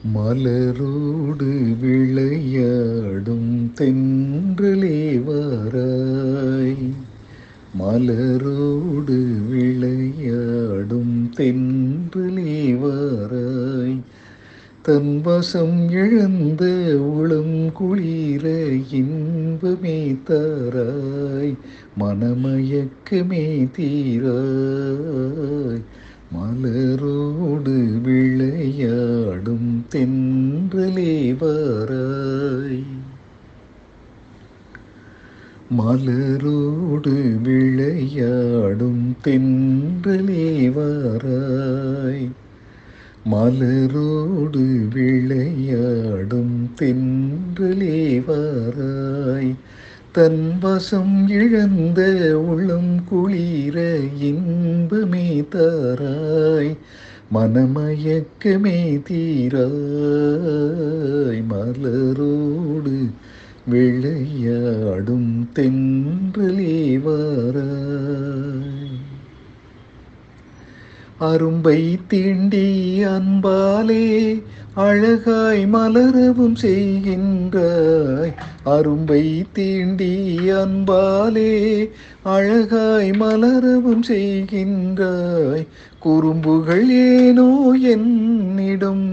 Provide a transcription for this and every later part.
மலரோடு விளையாடும் தென்றலே வாராய் மலரோடு விளையாடும் தென்றலே வாராய் தன் வசம் இழந்த உளம் குளிர இன்பமே தாராய் மனமயக்கமே தீராய் மலரோடு விளையாடும் தென்றலே வாராய் மலரோடு விளையாடும் தென்றலே வாராய் மலரோடு விளையாடும் தென்றலே வாராய் தன் வசம் இழந்த உளம் குளிர இன்பமே தாராய் மனமயக்கமே தீராய் மலரோடு விளையாடும் தென்றலே வாராய் அரும்பை தீண்டி அன்பாலே அழகாய் மலரவும் செய்கின்றாய் அரும்பை தீண்டி அன்பாலே அழகாய் மலரவும் செய்கின்றாய் குறும்புகள் ஏனோ என்னிடம்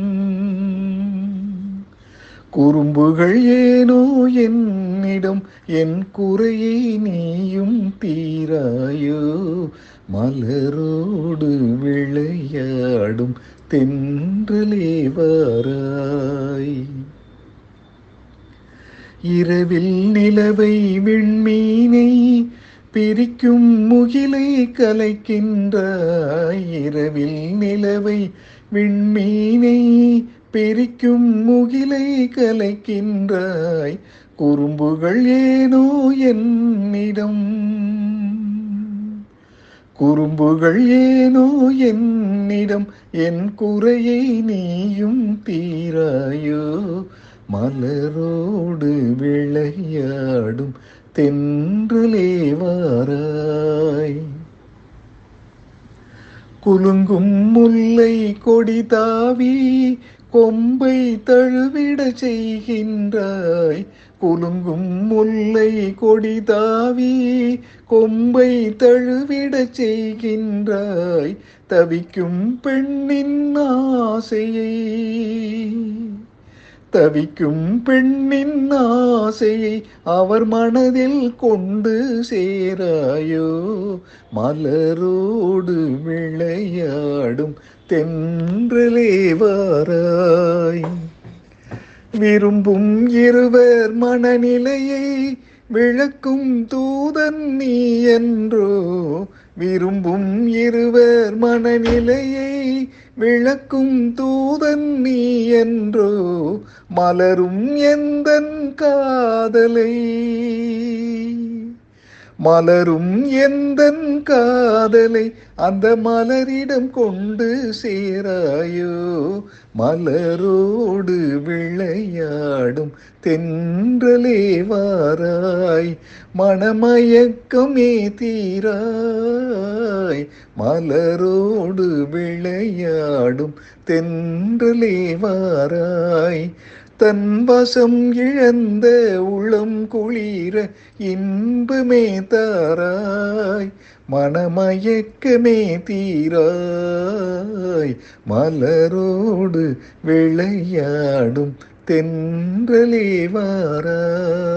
குறும்புகள் ஏனோ என்னிடம் என் குறையை நீயும் தீராயோ மலரோடு விளையாடும் தென்றலே வாராய் இரவில் நிலவை விண்மீனை பிரிக்கும் முகிலை கலைக்கின்றாய் இரவில் நிலவை விண்மீனை பிரிக்கும் முகிலை கலைக்கின்றாய் குறும்புகள் ஏனோ என்னிடம் குறும்புகள் ஏனோ என்னிடம் என் குறையை நீயும் தீராயோ மலரோடு விளையாடும் தென்றலே வாராய் குலுங்கும் முல்லை கொடி தாவி கொம்பை தழுவிட செய்கின்றாய் குலுங்கும் முல்லை கொடி தாவி கொம்பை தழுவிட செய்கின்றாய் தவிக்கும் பெண்ணின் ஆசையை தவிக்கும் பெண்ணின் ஆசையை அவர் மனதில் கொண்டு சேராயோ மலரோடு விளையாடும் தென்றலே வாராய் விரும்பும் இருவர் மனநிலையை விளக்கும் தூதன் நீ என்றோ விரும்பும் இருவர் மனநிலையை விளக்கும் தூதன் நீ என்றோ மலரும் எந்தன் காதலை மலரும் எந்தன் காதலை அந்த மலரிடம் கொண்டு சேராயோ மலரோடு விளையாடும் தென்றலே வாராய் மனமயக்கமே தீராய் மலரோடு விளையாடும் தென்றலே வாராய் தன் வசம் இழந்த உளம் குளிர இன்பமே தாராய் மனமயக்கமே தீராய் மலரோடு விளையாடும் தென்றலே வாராய்